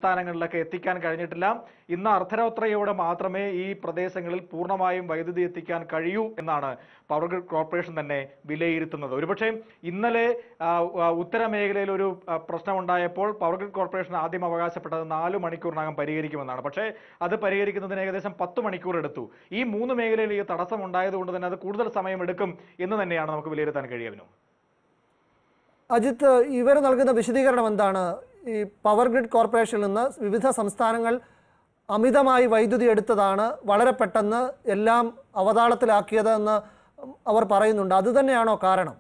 സ്ഥാനങ്ങളിലൊക്കെ എത്തിക്കാൻ കഴിഞ്ഞിട്ടില്ല ഇന്ന് അർദ്ധരാത്രിയോടെ മാത്രമേ ഈ പ്രദേശങ്ങളിൽ പൂർണ്ണമായും വൈദ്യുതി എത്തിക്കാൻ കഴിയൂ എന്നാണ് പവർ ഗ്രിഡ് കോർപ്പറേഷൻ തന്നെ വിലയിരുത്തുന്നത് ഒരുപക്ഷെ ഇന്നലെ ആ, ആ, ഉത്തര മേഖലയിൽ ഒരു ആ, പ്രശ്നമുണ്ടായപ്പോൾ പവർ ഗ്രിഡ് കോർപ്പറേഷൻ ആദ്യം അവകാശപ്പെട്ടത് നാല് മണിക്കൂറിനകം പരിഹരിക്കുമെന്നാണ് പക്ഷേ അത് പരിഹരിക്കുന്നതിന് ഏകദേശം പത്ത് മണിക്കൂർ എടുത്തു ഈ മൂന്ന് മേഖലയിൽ ഈ തടസ്സം ഉണ്ടായതുകൊണ്ട് തന്നെ അത് കൂടുതൽ സമയമെടുക്കും എന്ന് തന്നെയാണ് നമുക്ക് വിലയിരുത്താൻ കഴിയുമോ അജിത്ത് ഇവർ നൽകുന്ന വിശദീകരണം എന്താണ് ഈ പവർ ഗ്രിഡ് കോർപ്പറേഷനിൽ നിന്ന് വിവിധ സംസ്ഥാനങ്ങൾ അമിതമായി വൈദ്യുതി എടുത്തതാണ് വളരെ പെട്ടെന്ന് എല്ലാം അവതാളത്തിലാക്കിയത് എന്ന് അവർ പറയുന്നുണ്ട് അതുതന്നെയാണോ കാരണം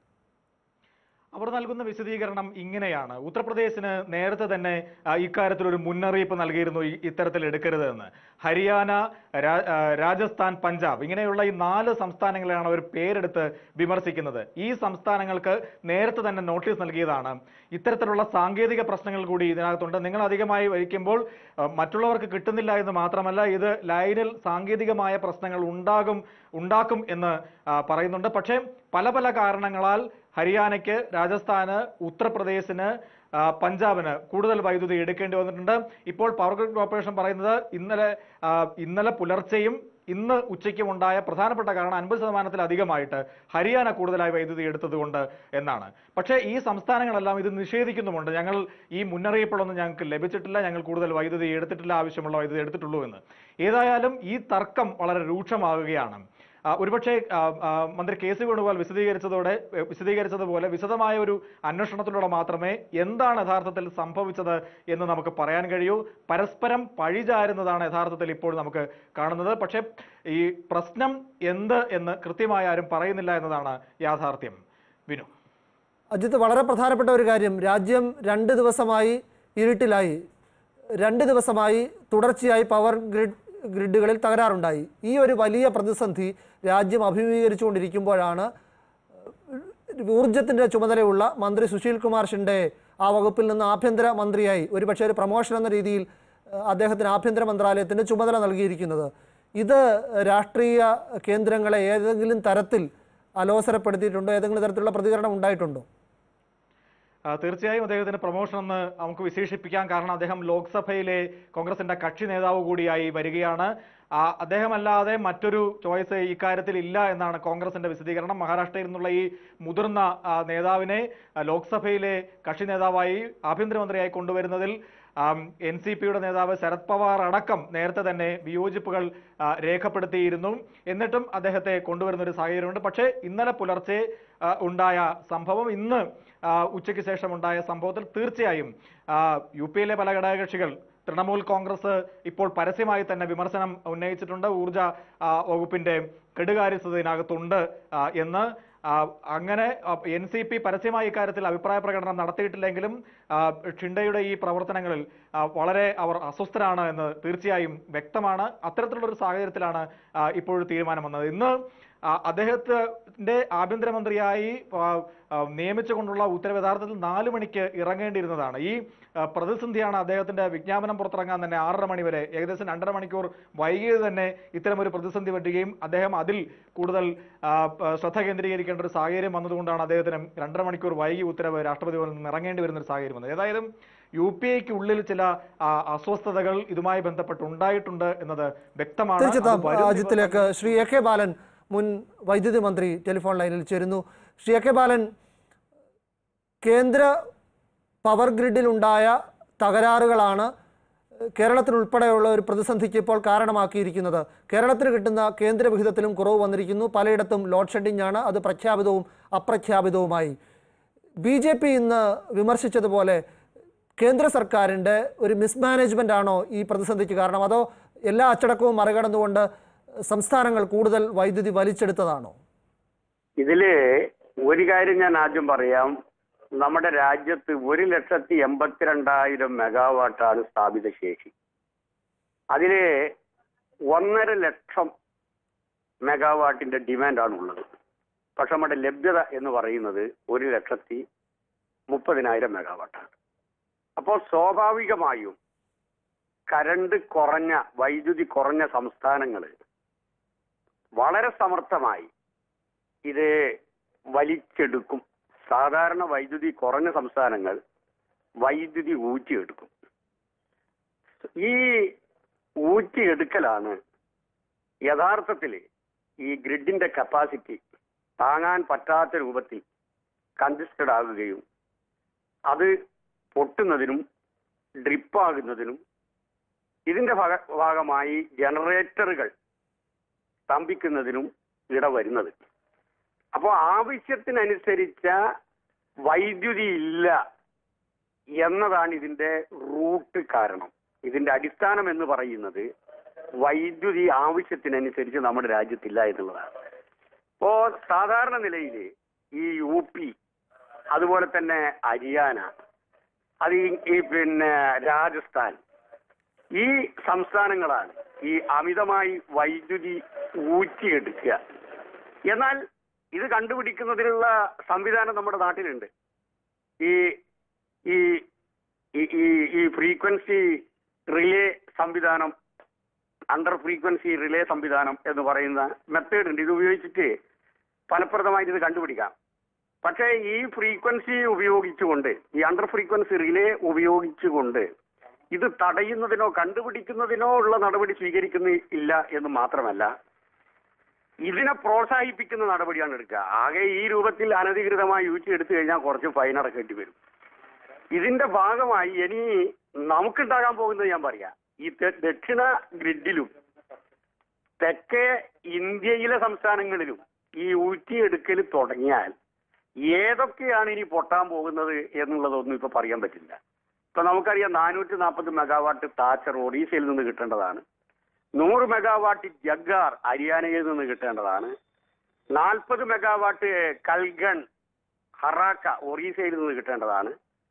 അവർ നൽകുന്ന വിശദീകരണം ഇങ്ങനെയാണ് ഉത്തർപ്രദേശിന് നേരത്തെ തന്നെ ആ, ഇക്കാര്യത്തിൽ ഒരു മുന്നറിയിപ്പ് നൽകിയിരുന്നു ഈ- ഇത്തരത്തിൽ എടുക്കരുത് എന്ന് ഹരിയാന രാ- ആ, രാജസ്ഥാൻ പഞ്ചാബ് ഇങ്ങനെയുള്ള ഈ നാല് സംസ്ഥാനങ്ങളെയാണ് അവർ പേരെടുത്ത് വിമർശിക്കുന്നത് ഈ സംസ്ഥാനങ്ങൾക്ക് നേരത്തെ തന്നെ നോട്ടീസ് നൽകിയതാണ് ഇത്തരത്തിലുള്ള സാങ്കേതിക പ്രശ്നങ്ങൾ കൂടി ഇതിനകത്തുണ്ട് നിങ്ങൾ അധികമായി വഹിക്കുമ്പോൾ ആ, മറ്റുള്ളവർക്ക് കിട്ടുന്നില്ല എന്ന് മാത്രമല്ല ഇത് ലൈനിൽ സാങ്കേതികമായ പ്രശ്നങ്ങൾ ഉണ്ടാകും ഉണ്ടാക്കും എന്ന് ആ, പറയുന്നുണ്ട് പക്ഷേ പല പല കാരണങ്ങളാൽ ഹരിയാനയ്ക്ക് രാജസ്ഥാന് ഉത്തർപ്രദേശിന് ആ, പഞ്ചാബിന് കൂടുതൽ വൈദ്യുതി എടുക്കേണ്ടി വന്നിട്ടുണ്ട് ഇപ്പോൾ പവർ ഗ്രിഡ് കോർപ്പറേഷൻ പറയുന്നത് ഇന്നലെ ആ, ഇന്നലെ പുലർച്ചെയും ഇന്ന് ഉച്ചയ്ക്കും ഉണ്ടായ പ്രധാനപ്പെട്ട കാരണം അൻപത് ശതമാനത്തിലധികമായിട്ട് ഹരിയാന കൂടുതലായി വൈദ്യുതി എടുത്തതുകൊണ്ട് എന്നാണ് പക്ഷേ ഈ സംസ്ഥാനങ്ങളെല്ലാം ഇത് നിഷേധിക്കുന്നുമുണ്ട് ഞങ്ങൾ ഈ മുന്നറിയിപ്പുകളൊന്നും ഞങ്ങൾക്ക് ലഭിച്ചിട്ടില്ല ഞങ്ങൾ കൂടുതൽ വൈദ്യുതി എടുത്തിട്ടില്ല ആവശ്യമുള്ള വൈദ്യുതി എടുത്തിട്ടുള്ളൂ എന്ന് ഏതായാലും ഈ തർക്കം വളരെ രൂക്ഷമാകുകയാണ് ആ, ഒരുപക്ഷെ ആ, ആ, മന്ത്രി കെ സി വേണുഗോപാൽ വിശദീകരിച്ചതോടെ എ, വിശദീകരിച്ചതുപോലെ വിശദമായ ഒരു അന്വേഷണത്തിലൂടെ മാത്രമേ എന്താണ് യഥാർത്ഥത്തിൽ സംഭവിച്ചത് എന്ന് നമുക്ക് പറയാൻ കഴിയൂ പരസ്പരം പഴിചാരുന്നതാണ് യഥാർത്ഥത്തിൽ ഇപ്പോൾ നമുക്ക് കാണുന്നത് പക്ഷേ ഈ പ്രശ്നം എന്ത് എന്ന് കൃത്യമായി ആരും പറയുന്നില്ല എന്നതാണ് യാഥാർത്ഥ്യം വിനു അജിത്ത് വളരെ പ്രധാനപ്പെട്ട ഒരു കാര്യം രാജ്യം രണ്ട് ദിവസമായി ഇരുട്ടിലായി രണ്ട് ദിവസമായി തുടർച്ചയായി പവർ ഗ്രിഡ് ഗ്രിഡുകളിൽ തകരാറുണ്ടായി ഈ ഒരു വലിയ പ്രതിസന്ധി രാജ്യം അഭിമുഖീകരിച്ചുകൊണ്ടിരിക്കുമ്പോഴാണ് ഊർജത്തിൻ്റെ ചുമതലയുള്ള മന്ത്രി സുശീൽ കുമാർ ഷിൻഡെ ആ വകുപ്പിൽ നിന്ന് ആഭ്യന്തര മന്ത്രിയായി ഒരുപക്ഷെ ഒരു പ്രമോഷൻ എന്ന രീതിയിൽ ഏഹ്, അദ്ദേഹത്തിന് ആഭ്യന്തര മന്ത്രാലയത്തിന് ചുമതല നൽകിയിരിക്കുന്നത് ഇത് രാഷ്ട്രീയ കേന്ദ്രങ്ങളെ ഏതെങ്കിലും തരത്തിൽ അലോസരപ്പെടുത്തിയിട്ടുണ്ടോ ഏതെങ്കിലും തരത്തിലുള്ള പ്രതികരണം ഉണ്ടായിട്ടുണ്ടോ ആ, തീർച്ചയായും അദ്ദേഹത്തിന് പ്രൊമോഷൻ എന്ന് നമുക്ക് വിശേഷിപ്പിക്കാൻ കാരണം അദ്ദേഹം ലോക്സഭയിലെ കോൺഗ്രസിന്റെ കക്ഷി നേതാവ് കൂടിയായി വരികയാണ് ആ, അദ്ദേഹമല്ലാതെ മറ്റൊരു ചോയ്സ് ഇക്കാര്യത്തിൽ ഇല്ല എന്നാണ് കോൺഗ്രസിന്റെ വിശദീകരണം മഹാരാഷ്ട്രയിൽ നിന്നുള്ള ഈ മുതിർന്ന ആ, നേതാവിനെ ആ, ലോക്സഭയിലെ കക്ഷി നേതാവായി ആഭ്യന്തരമന്ത്രിയായി കൊണ്ടുവരുന്നതിൽ എൻ സി പിയുടെ നേതാവ് ശരത് പവാർ അടക്കം നേരത്തെ തന്നെ വിയോജിപ്പുകൾ ആ, രേഖപ്പെടുത്തിയിരുന്നു എന്നിട്ടും അദ്ദേഹത്തെ കൊണ്ടുവരുന്ന ഒരു സാഹചര്യമുണ്ട് പക്ഷേ ഇന്നലെ പുലർച്ചെ ആ, ഉണ്ടായ സംഭവം ഇന്ന് ആ, ഉച്ചയ്ക്ക് ശേഷം ഉണ്ടായ സംഭവത്തിൽ തീർച്ചയായും ആ, യു പിയിലെ പല ഘടകകക്ഷികൾ തൃണമൂൽ കോൺഗ്രസ് ഇപ്പോൾ പരസ്യമായി തന്നെ വിമർശനം ഉന്നയിച്ചിട്ടുണ്ട് ഊർജ ആ, വകുപ്പിന്റെ കെടുകാര്യസ്ഥത ഇതിനകത്തുണ്ട് ആ, എന്ന് ആ, അങ്ങനെ എൻ സി പി പരസ്യമായി ഇക്കാര്യത്തിൽ അഭിപ്രായ പ്രകടനം നടത്തിയിട്ടില്ലെങ്കിലും ആ, ഷിൻഡയുടെ ഈ പ്രവർത്തനങ്ങളിൽ ആ, വളരെ അവർ അസ്വസ്ഥരാണ് എന്ന് തീർച്ചയായും വ്യക്തമാണ് അത്തരത്തിലുള്ള ഒരു സാഹചര്യത്തിലാണ് ആ, ഇപ്പോൾ തീരുമാനം വന്നത് ഇന്ന് ആ, അദ്ദേഹത്തിന്റെ ആഭ്യന്തരമന്ത്രിയായി ആ, ആ, നിയമിച്ചുകൊണ്ടുള്ള ഉത്തരവ് യഥാർത്ഥത്തിൽ നാല് മണിക്ക് ഇറങ്ങേണ്ടിയിരുന്നതാണ് ഈ ആ, പ്രതിസന്ധിയാണ് അദ്ദേഹത്തിന്റെ വിജ്ഞാപനം പുറത്തിറങ്ങാൻ തന്നെ ആറര മണി വരെ ഏകദേശം രണ്ടര മണിക്കൂർ വൈകിയത് തന്നെ ഇത്തരമൊരു പ്രതിസന്ധി പറ്റുകയും അദ്ദേഹം അതിൽ കൂടുതൽ ആ, പ- ശ്രദ്ധ കേന്ദ്രീകരിക്കേണ്ട ഒരു സാഹചര്യം വന്നതുകൊണ്ടാണ് അദ്ദേഹത്തിന് രണ്ടര മണിക്കൂർ വൈകി ഉത്തരവ് രാഷ്ട്രപതി ഭവനിൽ നിന്ന് ഇറങ്ങേണ്ടി വരുന്ന ഒരു സാഹചര്യം വന്നത് ഏതായാലും യു പി ഐക്ക് ഉള്ളിൽ ചില ആ, അസ്വസ്ഥതകൾ ഇതുമായി ബന്ധപ്പെട്ട് ഉണ്ടായിട്ടുണ്ട് എന്നത് വ്യക്തമാണ് അത് തീർച്ചയായിട്ടും വരും അജിത്തിലേക്ക് ശ്രീ എ കെ ബാലൻ മുൻ വൈദ്യുതി മന്ത്രി ടെലിഫോൺ ലൈനിൽ ചേരുന്നു ശ്രീ എ കെ ബാലൻ കേന്ദ്ര പവർ ഗ്രിഡിലുണ്ടായ തകരാറുകളാണ് കേരളത്തിലുൾപ്പെടെയുള്ള ഒരു പ്രതിസന്ധിക്ക് ഇപ്പോൾ കാരണമാക്കിയിരിക്കുന്നത് കേരളത്തിന് കിട്ടുന്ന കേന്ദ്ര വിഹിതത്തിലും കുറവ് വന്നിരിക്കുന്നു പലയിടത്തും ലോഡ് ഷെഡിംഗ് ആണ് അത് പ്രഖ്യാപിതവും അപ്രഖ്യാപിതവുമായി ബി ജെ പി ഇന്ന് വിമർശിച്ചതുപോലെ കേന്ദ്ര സർക്കാരിൻ്റെ ഒരു മിസ്മാനേജ്മെൻ്റ് ആണോ ഈ പ്രതിസന്ധിക്ക് കാരണം അതോ എല്ലാ അച്ചടക്കവും മറികടന്നുകൊണ്ട് സംസ്ഥാനങ്ങൾ കൂടുതൽ വൈദ്യുതി വലിച്ചെടുത്തതാണോ ഇതില് ഒരു കാര്യം ഞാൻ ആദ്യം പറയാം നമ്മുടെ രാജ്യത്ത് ഒരു ലക്ഷത്തി എൺപത്തിരണ്ടായിരം മെഗാവാട്ടാണ് സ്ഥാപിത ശേഷി അതില് ഒന്നര ലക്ഷം മെഗാവാട്ടിന്റെ ഡിമാൻഡാണ് ഉള്ളത് പക്ഷെ നമ്മുടെ ലഭ്യത എന്ന് പറയുന്നത് ഒരു ലക്ഷത്തി മുപ്പതിനായിരം മെഗാവാട്ടാണ് അപ്പോൾ സ്വാഭാവികമായും കരണ്ട് കുറഞ്ഞ വൈദ്യുതി കുറഞ്ഞ സംസ്ഥാനങ്ങൾ വളരെ സമർത്ഥമായി ഇത് വലിച്ചെടുക്കും സാധാരണ വൈദ്യുതി കുറഞ്ഞ സംസ്ഥാനങ്ങൾ വൈദ്യുതി ഊറ്റിയെടുക്കും ഈ ഊറ്റിയെടുക്കലാണ് യഥാർത്ഥത്തിൽ ഈ ഗ്രിഡിന്റെ കപ്പാസിറ്റി താങ്ങാൻ പറ്റാത്ത രൂപത്തിൽ കൺജസ്റ്റഡ് ആകുകയും അത് പൊട്ടുന്നതിനും ഡ്രിപ്പാകുന്നതിനും ഇതിന്റെ ഭാഗ- ഭാഗമായി ജനറേറ്ററുകൾ സ്തംഭിക്കുന്നതിനും ഇടവരുന്നത് അപ്പോൾ ആവശ്യത്തിനനുസരിച്ച വൈദ്യുതി ഇല്ല എന്നതാണ് ഇതിന്റെ റൂട്ട് കാരണം ഇതിന്റെ അടിസ്ഥാനം എന്ന് പറയുന്നത് വൈദ്യുതി ആവശ്യത്തിനനുസരിച്ച് നമ്മുടെ രാജ്യത്തില്ല എന്നുള്ളതാണ് ഇപ്പോ സാധാരണ നിലയിൽ ഈ യു പി അതുപോലെ തന്നെ ഹരിയാന അത് ഈ- ഈ പിന്നെ രാജസ്ഥാൻ ഈ സംസ്ഥാനങ്ങളാണ് ഈ അമിതമായി വൈദ്യുതി ഊറ്റിയെടുക്കുക എന്നാൽ ഇത് കണ്ടുപിടിക്കുന്നതിനുള്ള സംവിധാനം നമ്മുടെ നാട്ടിലുണ്ട് ഈ ഈ ഈ- ഈ ഈ ഫ്രീക്വൻസി റിലേ സംവിധാനം അണ്ടർ ഫ്രീക്വൻസി റിലേ സംവിധാനം എന്ന് പറയുന്ന മെത്തേഡ് ഉണ്ട് ഇത് ഉപയോഗിച്ചിട്ട് ഫലപ്രദമായിട്ട് ഇത് കണ്ടുപിടിക്കാം പക്ഷേ ഈ ഫ്രീക്വൻസി ഉപയോഗിച്ചുകൊണ്ട് ഈ അണ്ടർ ഫ്രീക്വൻസി റിലേ ഉപയോഗിച്ചുകൊണ്ട് ഇത് തടയുന്നതിനോ കണ്ടുപിടിക്കുന്നതിനോ ഉള്ള നടപടി സ്വീകരിക്കുന്നില്ല എന്ന് മാത്രമല്ല ഇതിനെ പ്രോത്സാഹിപ്പിക്കുന്ന നടപടിയാണ് എടുക്കുക ആകെ ഈ രൂപത്തിൽ അനധികൃതമായി യൂറ്റി എടുത്തു കഴിഞ്ഞാൽ കുറച്ച് ഫൈൻ അടക്കേണ്ടി വരും ഇതിന്റെ ഭാഗമായി ഇനി നമുക്കുണ്ടാകാൻ പോകുന്നത് ഞാൻ പറയാം ഈ തെ- ദക്ഷിണ ഗ്രിഡിലും തെക്കേ ഇന്ത്യയിലെ സംസ്ഥാനങ്ങളിലും ഈ ഊറ്റിയെടുക്കൽ തുടങ്ങിയാൽ ഏതൊക്കെയാണ് ഇനി പൊട്ടാൻ പോകുന്നത് എന്നുള്ളതൊന്നും ഇപ്പൊ പറയാൻ പറ്റില്ല ഇപ്പൊ നമുക്കറിയാം നാനൂറ്റി നാൽപ്പത് മെഗാവാട്ട് താച്ചർ ഒറീസയിൽ നിന്ന് കിട്ടേണ്ടതാണ് നൂറ് മെഗാവാട്ട് ജഗ്ഗാർ ഹരിയാനയിൽ നിന്ന് കിട്ടേണ്ടതാണ് നാൽപ്പത് മെഗാവാട്ട് കൽഗൺ ഹറാക്ക ഒറീസയിൽ നിന്ന് കിട്ടേണ്ടതാണ്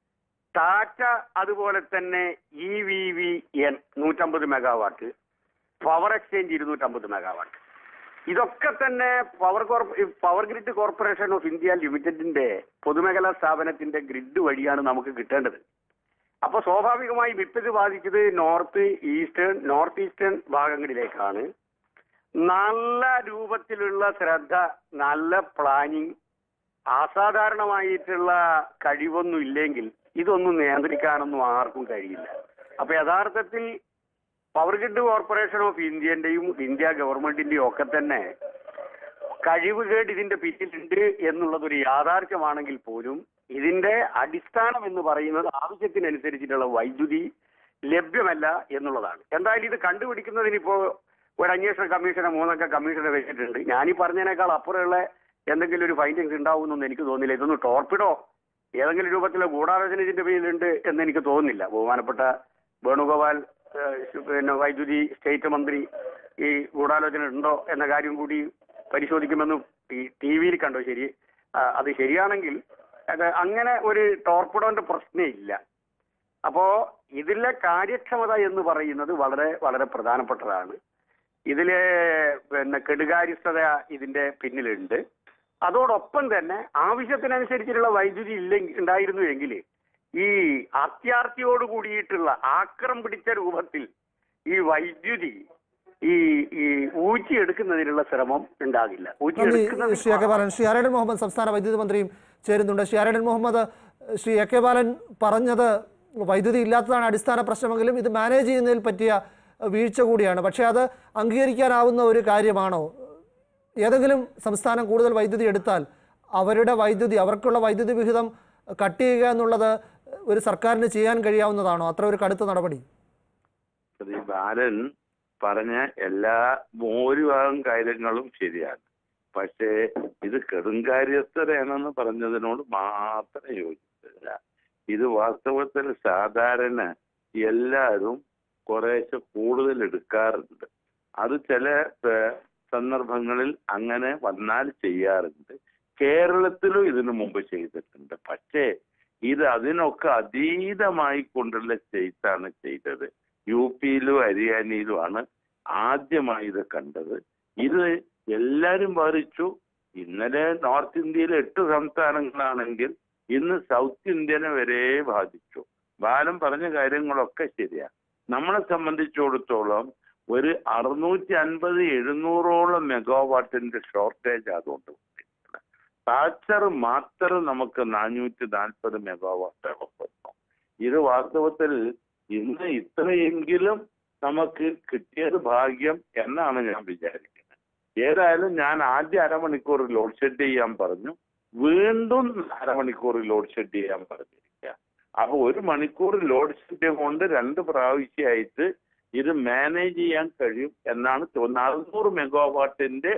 ടാറ്റ അതുപോലെ തന്നെ ഇ വി വി എൻ നൂറ്റമ്പത് മെഗാവാട്ട് പവർ എക്സ്ചേഞ്ച് ഇരുന്നൂറ്റമ്പത് മെഗാവാട്ട് ഇതൊക്കെ തന്നെ power corp power grid corporation of India ലിമിറ്റഡിന്റെ പൊതുമേഖലാ സ്ഥാപനത്തിന്റെ ഗ്രിഡ് വഴിയാണ് നമുക്ക് കിട്ടേണ്ടത് അപ്പൊ സ്വാഭാവികമായി വിപ്പത് ബാധിച്ചത് നോർത്ത് ഈസ്റ്റേൺ നോർത്ത് ഈസ്റ്റേൺ ഭാഗങ്ങളിലേക്കാണ് നല്ല രൂപത്തിലുള്ള ശ്രദ്ധ നല്ല പ്ലാനിങ് അസാധാരണമായിട്ടുള്ള കഴിവൊന്നും ഇല്ലെങ്കിൽ ഇതൊന്നും നിയന്ത്രിക്കാനൊന്നും ആർക്കും കഴിയില്ല അപ്പൊ യഥാർത്ഥത്തിൽ പവർ ഗ്രിഡ് കോർപ്പറേഷൻ ഓഫ് ഇന്ത്യന്റെയും ഇന്ത്യ ഗവൺമെന്റിന്റെയും ഒക്കെ തന്നെ കഴിവുകേട് ഇതിന്റെ പിന്നിലുണ്ട് എന്നുള്ളത് ഒരു യാഥാർത്ഥ്യമാണെങ്കിൽ പോലും ഇതിന്റെ അടിസ്ഥാനം എന്ന് പറയുന്നത് ആവശ്യത്തിനനുസരിച്ചിട്ടുള്ള വൈദ്യുതി ലഭ്യമല്ല എന്നുള്ളതാണ് എന്തായാലും ഇത് കണ്ടുപിടിക്കുന്നതിന് ഇപ്പോ ഒരു അന്വേഷണ കമ്മീഷനെ മൂന്നൊക്കെ കമ്മീഷനെ വെച്ചിട്ടുണ്ട് ഞാനീ പറഞ്ഞതിനേക്കാൾ അപ്പുറമുള്ള എന്തെങ്കിലും ഒരു ഫൈൻഡിങ്സ് ഉണ്ടാവുമെന്നൊന്നും എനിക്ക് തോന്നുന്നില്ല ഇതൊന്നും ടോർപ്പിഡോ ഏതെങ്കിലും രൂപത്തിലെ ഗൂഢാലോചന ഇതിന്റെ പേരിലുണ്ട് എന്ന് എനിക്ക് തോന്നുന്നില്ല ബഹുമാനപ്പെട്ട വേണുഗോപാൽ ഏഹ്, പിന്നെ വൈദ്യുതി സ്റ്റേറ്റ് മന്ത്രി ഈ ഗൂഢാലോചന ഉണ്ടോ എന്ന കാര്യം കൂടി പരിശോധിക്കുമെന്ന് ടി വിയിൽ കണ്ടോ ശരി ആ, അത് ശരിയാണെങ്കിൽ അത് അങ്ങനെ ഒരു ടോർപ്പിഡോന്റെ പ്രശ്നേ ഇല്ല അപ്പോ ഇതിലെ കാര്യക്ഷമത എന്ന് പറയുന്നത് വളരെ വളരെ പ്രധാനപ്പെട്ടതാണ് ഇതിലെ പിന്നെ കെടുകാര്യസ്ഥത ഇതിന്റെ പിന്നിലുണ്ട് അതോടൊപ്പം തന്നെ ആവശ്യത്തിനനുസരിച്ചിട്ടുള്ള വൈദ്യുതി ഇല്ലെങ്കിൽ ഉണ്ടായിരുന്നു എങ്കിൽ ഈ അത്യാർത്തിയോട് കൂടിയിട്ടുള്ള ആക്രം പിടിച്ച രൂപത്തിൽ ഈ വൈദ്യുതി ഈ ഈ ഊറ്റിയെടുക്കുന്നതിനുള്ള ശ്രമം ഉണ്ടാകില്ല നന്ദി ശ്രീ എ കെ ബാലൻ ശ്രീ അരടൻ മുഹമ്മദ് സംസ്ഥാന വൈദ്യുതി മന്ത്രിയും ചേരുന്നുണ്ട് ശ്രീ അരടൻ മുഹമ്മദ് ശ്രീ എ കെ ബാലൻ പറഞ്ഞത് വൈദ്യുതി ഇല്ലാത്തതാണ് അടിസ്ഥാന പ്രശ്നമെങ്കിലും ഇത് മാനേജ് ചെയ്യുന്നതിൽ പറ്റിയ വീഴ്ച കൂടിയാണ് പക്ഷേ അത് അംഗീകരിക്കാനാവുന്ന ഒരു കാര്യമാണോ ഏതെങ്കിലും സംസ്ഥാനം കൂടുതൽ വൈദ്യുതി എടുത്താൽ അവരുടെ വൈദ്യുതി അവർക്കുള്ള വൈദ്യുതി വിഹിതം കട്ട് ചെയ്യുക എന്നുള്ളത് ഒരു സർക്കാരിന് ചെയ്യാൻ കഴിയാവുന്നതാണോ അത്ര ഒരു കടുത്ത നടപടി ശ്രീ ബാലൻ പറഞ്ഞ എല്ലാ ഭൂരിഭാഗം കാര്യങ്ങളും ശരിയാണ് പക്ഷേ ഇത് കെടുങ്കാര്യസ്ഥതയാണെന്ന് പറഞ്ഞതിനോട് മാത്രം യോജിച്ചില്ല ഇത് വാസ്തവത്തിൽ സാധാരണ എല്ലാവരും കുറേശ്ശെ കൂടുതൽ എടുക്കാറുണ്ട് അത് ചില ഏഹ്, സന്ദർഭങ്ങളിൽ അങ്ങനെ വന്നാൽ ചെയ്യാറുണ്ട് കേരളത്തിലും ഇതിനു മുമ്പ് ചെയ്തിട്ടുണ്ട് പക്ഷേ ഇത് അതിനൊക്കെ അതീതമായി കൊണ്ടുള്ള സ്റ്റേറ്റാണ് ചെയ്തത് യു പിയിലും ഹരിയാനയിലുമാണ് ആദ്യമായി ഇത് കണ്ടത് ഇത് എല്ലാരും ബാധിച്ചു ഇന്നലെ നോർത്ത് ഇന്ത്യയിലെ എട്ട് സംസ്ഥാനങ്ങളാണെങ്കിൽ ഇന്ന് സൗത്ത് ഇന്ത്യനെ വരെ ബാധിച്ചു ബാലൻ പറഞ്ഞ കാര്യങ്ങളൊക്കെ ശരിയാണ് നമ്മളെ സംബന്ധിച്ചിടത്തോളം ഒരു അറുന്നൂറ്റി അൻപത് എഴുന്നൂറോളം മെഗാവാട്ടിന്റെ ഷോർട്ടേജ് അതുകൊണ്ട് താച്ചർ മാത്രം നമുക്ക് നാനൂറ്റി നാൽപ്പത് മെഗാവാട്ട് വന്നു ഇത് വാസ്തവത്തിൽ ഇന്ന് ഇത്രയെങ്കിലും നമുക്ക് കിട്ടിയത് ഭാഗ്യം എന്നാണ് ഞാൻ വിചാരിക്കുന്നത് ഏതായാലും ഞാൻ ആദ്യ അരമണിക്കൂർ ലോഡ് ഷെഡ് ചെയ്യാൻ പറഞ്ഞു വീണ്ടും അരമണിക്കൂർ ലോഡ് ഷെഡ് ചെയ്യാൻ പറഞ്ഞിരിക്കുക അപ്പൊ ഒരു മണിക്കൂർ ലോഡ് ഷെഡ് കൊണ്ട് രണ്ട് പ്രാവശ്യമായിട്ട് ഇത് മാനേജ് ചെയ്യാൻ കഴിയും എന്നാണ് തോന്നുന്നത് അറുന്നൂറ് മെഗാവാട്ടിന്റെ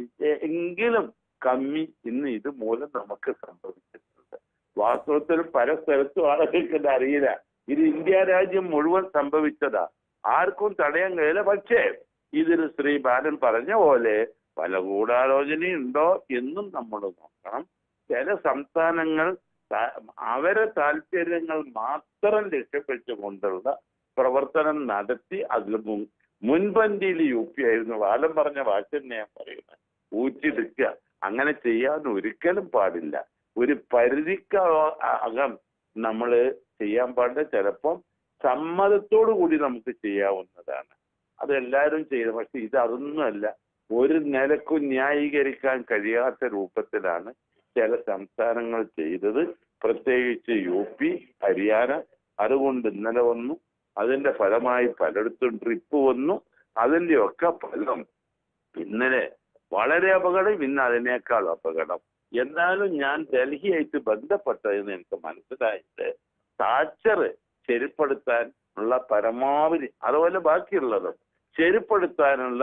എങ്കിലും കമ്മി ഇന്ന് ഇത് മൂലം നമുക്ക് സംഭവിച്ചിട്ടുണ്ട് വാസ്തവത്തിൽ പല സ്ഥലത്തും ആളുകൾക്ക് ഇത് അറിയില്ല ഇത് ഇന്ത്യ രാജ്യം മുഴുവൻ സംഭവിച്ചതാ ആർക്കും തടയാൻ കഴിയില്ല പക്ഷേ ഇതിൽ ശ്രീ ബാലൻ പറഞ്ഞ പോലെ പല ഗൂഢാലോചനയുണ്ടോ എന്നും നമ്മൾ നോക്കണം ചില സംസ്ഥാനങ്ങൾ ത- അവരെ താല്പര്യങ്ങൾ മാത്രം ലക്ഷ്യപ്പെട്ടുകൊണ്ടുള്ള പ്രവർത്തനം നടത്തി അതിൽ മുൻ മുൻപന്തിയിൽ യു പി ആയിരുന്നു ബാലൻ പറഞ്ഞ വാക്ക് തന്നെ ഞാൻ പറയുന്നത് ഊറ്റിയെടുക്കുക അങ്ങനെ ചെയ്യാൻ ഒരിക്കലും പാടില്ല ഒരു പരിധിക്ക് അകം നമ്മൾ ചെയ്യാൻ പാടില്ല ചിലപ്പം സമ്മതത്തോടു കൂടി നമുക്ക് ചെയ്യാവുന്നതാണ് അതെല്ലാവരും ചെയ്തു പക്ഷെ ഇത് അതൊന്നുമല്ല ഒരു നിലക്കും ന്യായീകരിക്കാൻ കഴിയാത്ത രൂപത്തിലാണ് ചില സംസ്ഥാനങ്ങൾ ചെയ്തത് പ്രത്യേകിച്ച് യു പി ഹരിയാന അതുകൊണ്ട് ഇന്നലെ വന്നു അതിന്റെ ഫലമായി പലയിടത്തും ട്രിപ്പ് വന്നു അതിന്റെ ഒക്കെ ഫലം ഇന്നലെ വളരെ അപകടം ഇന്ന് അതിനേക്കാൾ അപകടം എന്നാലും ഞാൻ ഡൽഹിയായിട്ട് ബന്ധപ്പെട്ടതെന്ന് എനിക്ക് മനസ്സിലായത് താച്ചർ ശരിപ്പെടുത്താൻ ഉള്ള പരമാവധി അതുപോലെ ബാക്കിയുള്ളതും ശരിപ്പെടുത്താനുള്ള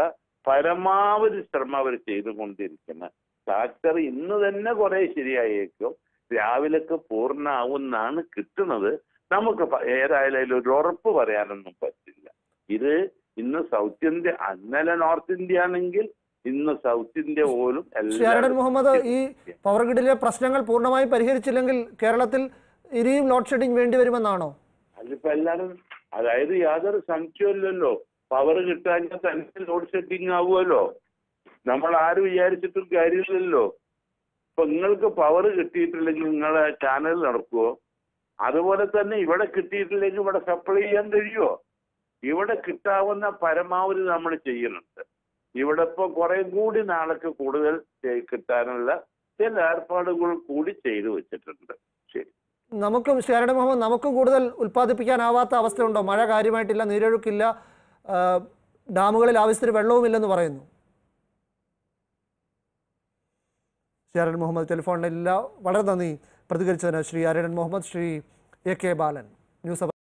പരമാവധി ശ്രമം അവർ ചെയ്തുകൊണ്ടിരിക്കുന്ന താച്ചർ ഇന്ന് തന്നെ കുറെ ശരിയായേക്കും രാവിലേക്ക് പൂർണ്ണമാവുന്നാണ് കിട്ടുന്നത് നമുക്ക് പ- ഏതായാലും അതിൽ ഒരു ഉറപ്പ് പറയാനൊന്നും പറ്റില്ല ഇത് ഇന്ന് സൗത്ത് ഇന്ത്യ ഇന്നലെ നോർത്ത് ഇന്ത്യ ആണെങ്കിൽ ഇന്ന് സൗത്ത് ഇന്ത്യ പോലും ശ്രീ അരടൻ മുഹമ്മദ് ഈ എല്ലാവരും പവർ ഗ്രിഡിലെ പ്രശ്നങ്ങൾ പൂർണ്ണമായും പരിഹരിച്ചില്ലെങ്കിൽ കേരളത്തിൽ ഇനിയും ലോഡ് ഷെഡിംഗ് വേണ്ടിവരുമെന്നാണോ അതിപ്പോ എല്ലാരും അതായത് യാതൊരു സംശയമില്ലല്ലോ പവർ കിട്ടാൻ തന്നെ ലോഡ് ഷെഡിങ് ആവുമല്ലോ നമ്മൾ ആരും വിചാരിച്ചിട്ടും കാര്യമില്ലല്ലോ ഇപ്പൊ നിങ്ങൾക്ക് പവർ കിട്ടിയിട്ടില്ലെങ്കിൽ നിങ്ങളെ ചാനൽ നടക്കുവോ അതുപോലെ തന്നെ ഇവിടെ കിട്ടിയിട്ടില്ലെങ്കിൽ ഇവിടെ സപ്ലൈ ചെയ്യാൻ കഴിയുമോ ഇവിടെ കിട്ടാവുന്ന പരമാവധി നമ്മൾ ചെയ്യുന്നുണ്ട് ഇവിടെ ഇപ്പൊ കുറെ കൂടി നാളേക്ക് കൂടുതൽ ചെയ്- കിട്ടാനുള്ള ചില ഏർപ്പാടുകൾ കൂടി ചെയ്തു വെച്ചിട്ടുണ്ട് ശരി നമുക്കും ശ്രീ അരടൻ മുഹമ്മദ് നമുക്കും കൂടുതൽ ഉൽപ്പാദിപ്പിക്കാനാവാത്ത അവസ്ഥയുണ്ടോ മഴ കാര്യമായിട്ടില്ല നീരൊഴുക്കില്ല ആ, ഡാമുകളിൽ ആവശ്യത്തിന് വെള്ളവുമില്ലെന്ന് പറയുന്നു ശ്രീ അരടൻ മുഹമ്മദ് ടെലിഫോണിലില്ല വളരെ നന്ദി പ്രതികരിച്ചതിന് Shri Aryadan Muhammad Shri A K Balan news